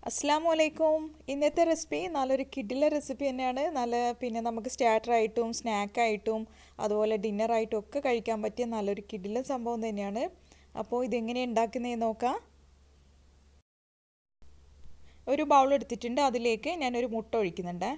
അസ്സാമു അലൈക്കും ഇന്നത്തെ റെസിപ്പി നല്ലൊരു കിഡിലെ റെസിപ്പി തന്നെയാണ് നല്ല പിന്നെ നമുക്ക് സ്റ്റാർട്ടറായിട്ടും സ്നാക്കായിട്ടും അതുപോലെ ഡിന്നറായിട്ടും ഒക്കെ കഴിക്കാൻ പറ്റിയ നല്ലൊരു കിഡിലെ സംഭവം തന്നെയാണ് അപ്പോൾ ഇതെങ്ങനെയാണ് ഉണ്ടാക്കുന്നതെന്ന് നോക്കാം ഒരു ബൗൾ എടുത്തിട്ടുണ്ട് അതിലേക്ക് ഞാനൊരു മുട്ട ഒഴിക്കുന്നുണ്ട്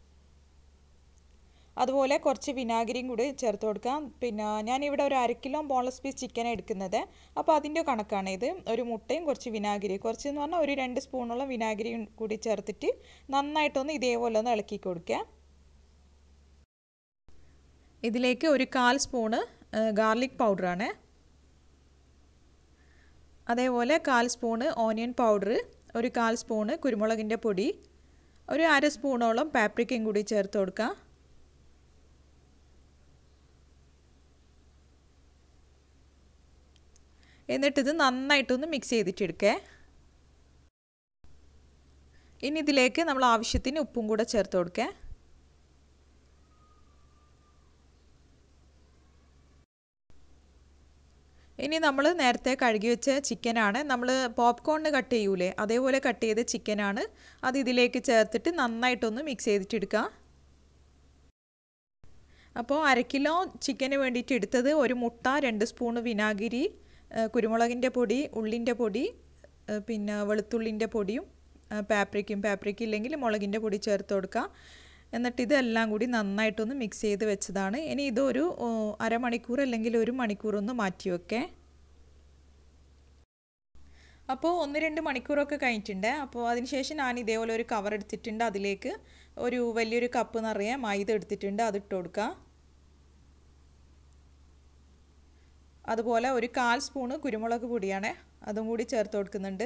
അതുപോലെ കുറച്ച് വിനാഗിരിയും കൂടി ചേർത്ത് കൊടുക്കാം പിന്നെ ഞാനിവിടെ ഒരു അര കിലോ ബോൺലെസ് പീസ് ചിക്കനാണ് എടുക്കുന്നത് അപ്പോൾ അതിൻ്റെ കണക്കാണ് ഇത് ഒരു മുട്ടയും കുറച്ച് വിനാഗിരി കുറച്ച് എന്ന് പറഞ്ഞാൽ ഒരു രണ്ട് സ്പൂണോളം വിനാഗിരിയും കൂടി ചേർത്തിട്ട് നന്നായിട്ടൊന്ന് ഇതേപോലെ ഒന്ന് ഇളക്കി കൊടുക്കുക ഇതിലേക്ക് ഒരു കാൽ സ്പൂണ് ഗാർലിക് പൗഡറാണ് അതേപോലെ കാൽ സ്പൂണ് ഓനിയൻ പൗഡർ ഒരു കാൽ സ്പൂണ് കുരുമുളകിൻ്റെ പൊടി ഒരു അര സ്പൂണോളം പാപ്രിക്കയും കൂടി ചേർത്ത് കൊടുക്കാം എന്നിട്ടിത് നന്നായിട്ടൊന്ന് മിക്സ് ചെയ്തിട്ടെടുക്കേ ഇനി ഇതിലേക്ക് നമ്മൾ ആവശ്യത്തിന് ഉപ്പും കൂടെ ചേർത്ത് കൊടുക്കേ ഇനി നമ്മൾ നേരത്തെ കഴുകി വെച്ച ചിക്കനാണ് നമ്മൾ പോപ്കോണിന് കട്ട് ചെയ്യൂലേ അതേപോലെ കട്ട് ചെയ്ത ചിക്കനാണ് അത് ഇതിലേക്ക് ചേർത്തിട്ട് നന്നായിട്ടൊന്ന് മിക്സ് ചെയ്തിട്ടെടുക്കുക അപ്പോൾ അര കിലോ ചിക്കന് വേണ്ടിയിട്ട് എടുത്തത് ഒരു മുട്ട രണ്ട് സ്പൂണ് വിനാഗിരി കുരുമുളകിൻ്റെ പൊടി ഉള്ളിൻ്റെ പൊടി പിന്നെ വെളുത്തുള്ളിൻ്റെ പൊടിയും പാപ്രിക്കും പാപ്രിക്ക ഇല്ലെങ്കിൽ മുളകിൻ്റെ പൊടി ചേർത്ത് കൊടുക്കുക എന്നിട്ട് ഇതെല്ലാം കൂടി നന്നായിട്ടൊന്ന് മിക്സ് ചെയ്ത് വെച്ചതാണ് ഇനി ഇതൊരു അരമണിക്കൂർ അല്ലെങ്കിൽ ഒരു മണിക്കൂർ ഒന്ന് മാറ്റി വെക്കേ അപ്പോൾ ഒന്ന് രണ്ട് മണിക്കൂറൊക്കെ കഴിഞ്ഞിട്ടുണ്ട് അപ്പോൾ അതിനുശേഷം ഞാൻ ഇതേപോലെ ഒരു കവർ എടുത്തിട്ടുണ്ട് അതിലേക്ക് ഒരു വലിയൊരു കപ്പ് നിറയെ മൈദ എടുത്തിട്ടുണ്ട് അത് ഇട്ട് കൊടുക്കുക അതുപോലെ ഒരു കാൽ സ്പൂണ് കുരുമുളക് പൊടിയാണ് അതും കൂടി ചേർത്ത് കൊടുക്കുന്നുണ്ട്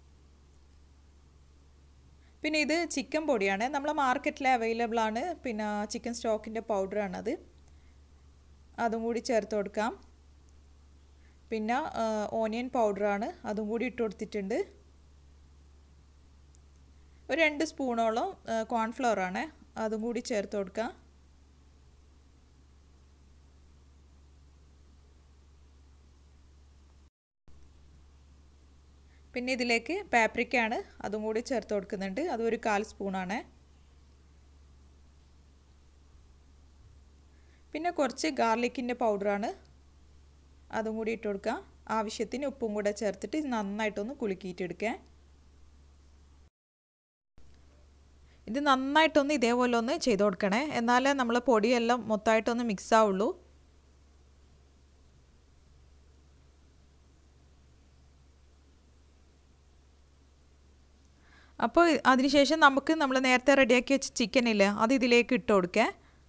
പിന്നെ ഇത് ചിക്കൻ പൊടിയാണ് നമ്മളെ മാർക്കറ്റിൽ അവൈലബിൾ ആണ് പിന്നെ ചിക്കൻ സ്റ്റോക്കിൻ്റെ പൗഡറാണത് അതും കൂടി ചേർത്ത് കൊടുക്കാം പിന്നെ ഓനിയൻ പൗഡറാണ് അതും കൂടി ഇട്ട് കൊടുത്തിട്ടുണ്ട് ഒരു രണ്ട് സ്പൂണോളം കോൺഫ്ലവറാണ് അതും കൂടി ചേർത്ത് കൊടുക്കാം പിന്നെ ഇതിലേക്ക് പാപ്രിക്കയാണ് അതും കൂടി ചേർത്ത് കൊടുക്കുന്നുണ്ട് അതൊരു കാൽ സ്പൂണാണ് പിന്നെ കുറച്ച് ഗാർലിക്കിൻ്റെ പൗഡറാണ് അതും കൂടി ഇട്ട് കൊടുക്കുക ആവശ്യത്തിന് ഉപ്പും കൂടെ ചേർത്തിട്ട് നന്നായിട്ടൊന്ന് കുലുക്കിയിട്ടെടുക്കുക ഇത് നന്നായിട്ടൊന്ന് ഇതേപോലെ ഒന്ന് ചെയ്ത് കൊടുക്കണേ എന്നാലേ നമ്മൾ പൊടിയെല്ലാം മൊത്തമായിട്ടൊന്ന് മിക്സ് ആവുള്ളൂ അപ്പോൾ അതിനുശേഷം നമുക്ക് നമ്മൾ നേരത്തെ റെഡിയാക്കി വെച്ച ചിക്കൻ ഇല്ലേ അത് ഇതിലേക്ക് ഇട്ട് കൊടുക്കേ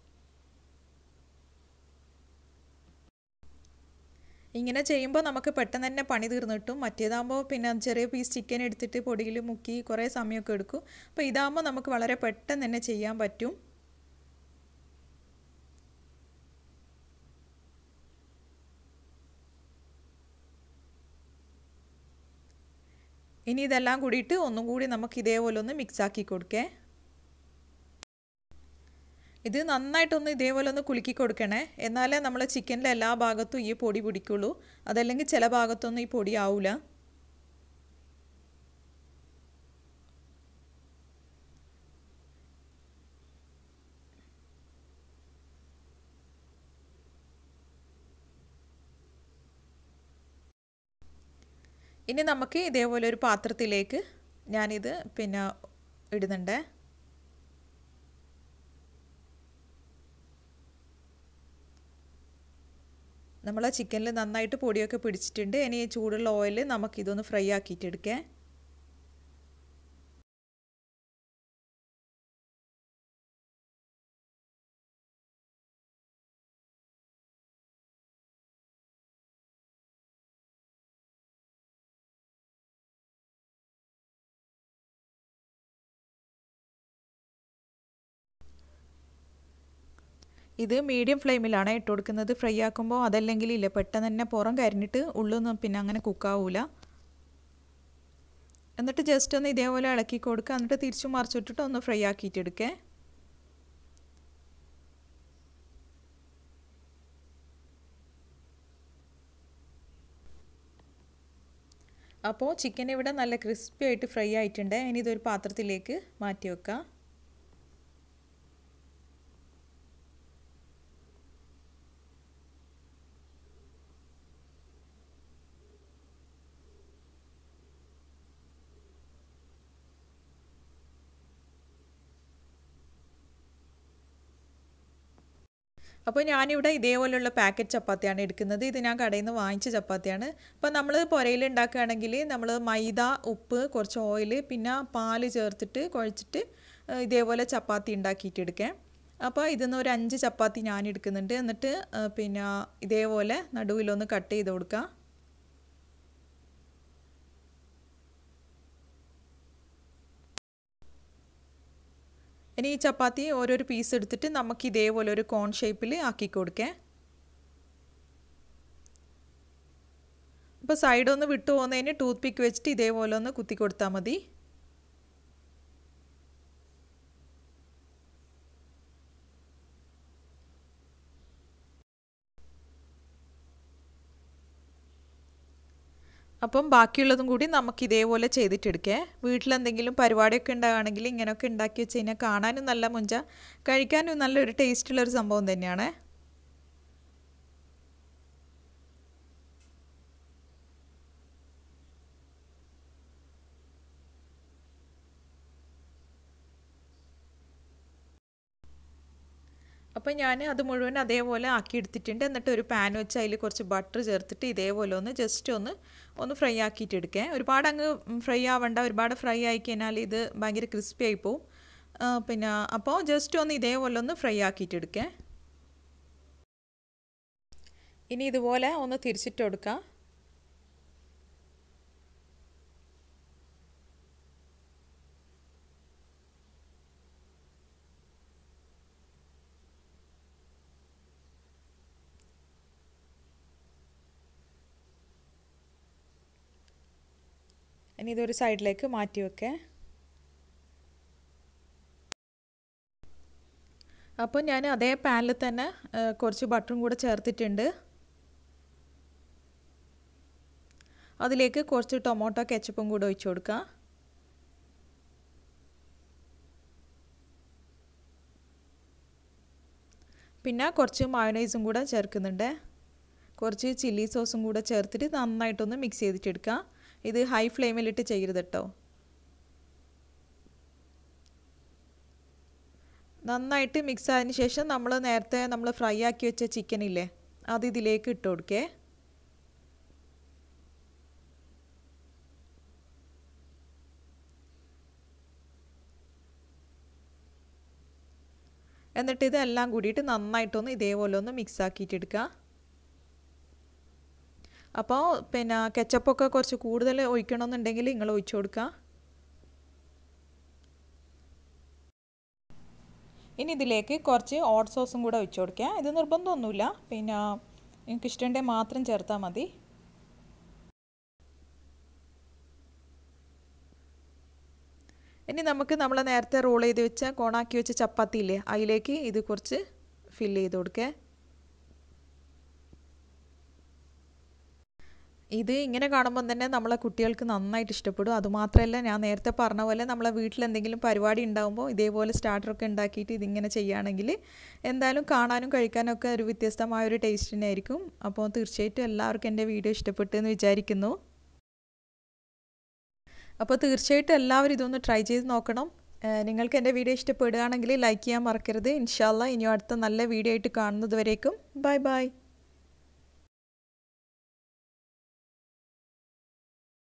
ഇങ്ങനെ ചെയ്യുമ്പോൾ നമുക്ക് പെട്ടെന്ന് തന്നെ പണി തീർന്നു കിട്ടും മറ്റേതാകുമ്പോൾ പിന്നെ ചെറിയ പീസ് ചിക്കൻ എടുത്തിട്ട് പൊടിയിൽ മുക്കി കുറേ സമയമൊക്കെ എടുക്കും അപ്പോൾ ഇതാകുമ്പോൾ നമുക്ക് വളരെ പെട്ടെന്ന് തന്നെ ചെയ്യാൻ പറ്റും ഇനി ഇതെല്ലാം കൂടിയിട്ട് ഒന്നും കൂടി നമുക്ക് ഇതേപോലെ ഒന്ന് മിക്സ് ആക്കി കൊടുക്കേ ഇത് നന്നായിട്ടൊന്ന് ഇതേപോലെ ഒന്ന് കുലുക്കി കൊടുക്കണേ എന്നാലേ നമ്മൾ ചിക്കനിലെ എല്ലാ ഭാഗത്തും ഈ പൊടി പിടിക്കുള്ളൂ അതല്ലെങ്കിൽ ചില ഭാഗത്തൊന്നും ഈ പൊടി ആവില്ല ഇനി നമുക്ക് ഇതേപോലെ ഒരു പാത്രത്തിലേക്ക് ഞാനിത് പിന്നെ ഇടുന്നുണ്ട് നമ്മൾ ചിക്കനിൽ നന്നായിട്ട് പൊടിയൊക്കെ പിടിച്ചിട്ടുണ്ട് ഇനി ചൂടുള്ള ഓയിൽ നമുക്കിതൊന്ന് ഫ്രൈ ആക്കിയിട്ടെടുക്കേ ഇത് മീഡിയം ഫ്ലെയിമിലാണ് ഇട്ട് കൊടുക്കുന്നത് ഫ്രൈ ആക്കുമ്പോൾ അതല്ലെങ്കിൽ ഇല്ല പെട്ടെന്ന് തന്നെ പുറം കരിഞ്ഞിട്ട് ഉള്ളൊന്നും പിന്നെ അങ്ങനെ കുക്കാവൂല എന്നിട്ട് ജസ്റ്റ് ഒന്ന് ഇതേപോലെ ഇളക്കി കൊടുക്കുക എന്നിട്ട് തിരിച്ചു മറിച്ചിട്ടിട്ട് ഒന്ന് ഫ്രൈ ആക്കിയിട്ടെടുക്കേ അപ്പോൾ ചിക്കൻ ഇവിടെ നല്ല ക്രിസ്പി ആയിട്ട് ഫ്രൈ ആയിട്ടുണ്ട് ഇനി ഇതൊരു പാത്രത്തിലേക്ക് മാറ്റി വെക്കാം അപ്പോൾ ഞാനിവിടെ ഇതേപോലെയുള്ള പാക്കറ്റ് ചപ്പാത്തിയാണ് എടുക്കുന്നത് ഇത് ഞാൻ കടയിൽ നിന്ന് വാങ്ങിച്ച ചപ്പാത്തിയാണ് അപ്പോൾ നമ്മൾ പുരയിൽ ഉണ്ടാക്കുകയാണെങ്കിൽ നമ്മൾ മൈദ ഉപ്പ് കുറച്ച് ഓയിൽ പിന്നെ പാല് ചേർത്തിട്ട് കുഴച്ചിട്ട് ഇതേപോലെ ചപ്പാത്തി ഉണ്ടാക്കിയിട്ട് എടുക്കാം അപ്പോൾ ഇതിന്ന് ഒരു അഞ്ച് ചപ്പാത്തി ഞാൻ എടുക്കുന്നുണ്ട് എന്നിട്ട് പിന്നെ ഇതേപോലെ നടുവിലൊന്ന് കട്ട് ചെയ്ത് കൊടുക്കാം ഇനി ഈ ചപ്പാത്തി ഓരോരോ പീസ് എടുത്തിട്ട് നമുക്ക് ഇതേപോലെ ഒരു കോൺ ഷേപ്പിൽ ആക്കി കൊടുക്കേ അപ്പോൾ സൈഡ് ഒന്ന് വിട്ടു പോകുന്നതിന് ടൂത്ത് പിക്ക് വെച്ചിട്ട് ഇതേപോലെ ഒന്ന് കുത്തി കൊടുത്താൽ മതി അപ്പം ബാക്കിയുള്ളതും കൂടി നമുക്ക് ഇതേപോലെ ചെയ്തിട്ടെടുക്കേ വീട്ടിലെന്തെങ്കിലും പരിപാടിയൊക്കെ ഉണ്ടാകുകയാണെങ്കിൽ ഇങ്ങനെയൊക്കെ ഉണ്ടാക്കി വെച്ച് കഴിഞ്ഞാൽ കാണാനും നല്ല മുഞ്ച കഴിക്കാനും നല്ലൊരു ടേസ്റ്റുള്ളൊരു സംഭവം തന്നെയാണ് അപ്പോൾ ഞാൻ അത് മുഴുവൻ അതേപോലെ ആക്കി എടുത്തിട്ടുണ്ട് എന്നിട്ട് ഒരു പാൻ വെച്ച് അതിൽ കുറച്ച് ബട്ടർ ചേർത്തിട്ട് ഇതേപോലെ ഒന്ന് ജസ്റ്റ് ഒന്ന് ഒന്ന് ഫ്രൈ ആക്കിയിട്ട് എടുക്കേ ഒരുപാട് അങ്ങ് ഫ്രൈ ആവണ്ട ഒരുപാട് ഫ്രൈ ആയി കഴിഞ്ഞാൽ ഇത് ഭയങ്കര ക്രിസ്പി ആയി പോവും പിന്നെ അപ്പോൾ ജസ്റ്റ് ഒന്ന് ഇതേപോലെ ഒന്ന് ഫ്രൈ ആക്കിയിട്ട് എടുക്കേ ഇനി ഇതുപോലെ ഒന്ന് തിരിച്ചിട്ട് കൊടുക്കാം ഇനി ഇതൊരു സൈഡിലേക്ക് മാറ്റി വെക്കേ അപ്പോൾ ഞാൻ അതേ പാനിൽ തന്നെ കുറച്ച് ബട്ടറും കൂടെ ചേർത്തിട്ടുണ്ട് അതിലേക്ക് കുറച്ച് ടൊമാറ്റോ കെച്ചപ്പും കൂടെ ഒഴിച്ചു കൊടുക്കുക പിന്നെ കുറച്ച് മയോണൈസും കൂടെ ചേർക്കുന്നുണ്ട് കുറച്ച് ചില്ലി സോസും കൂടെ ചേർത്തിട്ട് നന്നായിട്ടൊന്ന് മിക്സ് ചെയ്തിട്ടെടുക്കുക ഇത് ഹൈ ഫ്ലെയിമിലിട്ട് ചെയ്യരുത് കേട്ടോ നന്നായിട്ട് മിക്സ് ആയതിന് ശേഷം നമ്മൾ നേരത്തെ നമ്മൾ ഫ്രൈ ആക്കി വെച്ച ചിക്കൻ ഇല്ലേ അത് ഇതിലേക്ക് ഇട്ട് കൊടുക്കേ എന്നിട്ട് ഇതെല്ലാം കൂടിയിട്ട് നന്നായിട്ടൊന്ന് ഇതേപോലെ ഒന്ന് മിക്സ് ആക്കിയിട്ട് എടുക്കുക അപ്പോൾ പിന്നെ കെച്ചപ്പൊക്കെ കുറച്ച് കൂടുതൽ ഒഴിക്കണമെന്നുണ്ടെങ്കിൽ നിങ്ങൾ ഒഴിച്ചു കൊടുക്കുക ഇനി ഇതിലേക്ക് കുറച്ച് ഓട്ട് സോസും കൂടെ ഒഴിച്ചു കൊടുക്കുക ഇത് നിർബന്ധമൊന്നുമില്ല പിന്നെ നിങ്ങൾക്ക് ഇഷ്ടമുണ്ടെങ്കിൽ മാത്രം ചേർത്താൽ മതി ഇനി നമുക്ക് നമ്മൾ നേരത്തെ റോൾ ചെയ്ത് വെച്ച കോണാക്കി വെച്ച ചപ്പാത്തി ഇല്ലേ അതിലേക്ക് ഇത് കുറച്ച് ഫില്ല് ചെയ്ത് കൊടുക്കേ ഇത് ഇങ്ങനെ കാണുമ്പോൾ തന്നെ നമ്മളെ കുട്ടികൾക്ക് നന്നായിട്ട് ഇഷ്ടപ്പെടും അതുമാത്രമല്ല ഞാൻ നേരത്തെ പറഞ്ഞ പോലെ നമ്മളെ വീട്ടിൽ എന്തെങ്കിലും പരിപാടി ഉണ്ടാകുമ്പോൾ ഇതേപോലെ സ്റ്റാർട്ടറൊക്കെ ഉണ്ടാക്കിയിട്ട് ഇതിങ്ങനെ ചെയ്യുകയാണെങ്കിൽ എന്തായാലും കാണാനും കഴിക്കാനും ഒക്കെ ഒരു വ്യത്യസ്തമായ ഒരു ടേസ്റ്റ് തന്നെ ആയിരിക്കും അപ്പോൾ തീർച്ചയായിട്ടും എല്ലാവർക്കും എൻ്റെ വീഡിയോ ഇഷ്ടപ്പെട്ടു എന്ന് വിചാരിക്കുന്നു അപ്പോൾ തീർച്ചയായിട്ടും എല്ലാവരും ഇതൊന്ന് ട്രൈ ചെയ്ത് നോക്കണം നിങ്ങൾക്ക് എൻ്റെ വീഡിയോ ഇഷ്ടപ്പെടുകയാണെങ്കിൽ ലൈക്ക് ചെയ്യാൻ മറക്കരുത് ഇൻഷാല്ല ഇനിയും അടുത്ത നല്ല വീഡിയോ ആയിട്ട് കാണുന്നത് വരേക്കും ബൈ ബൈ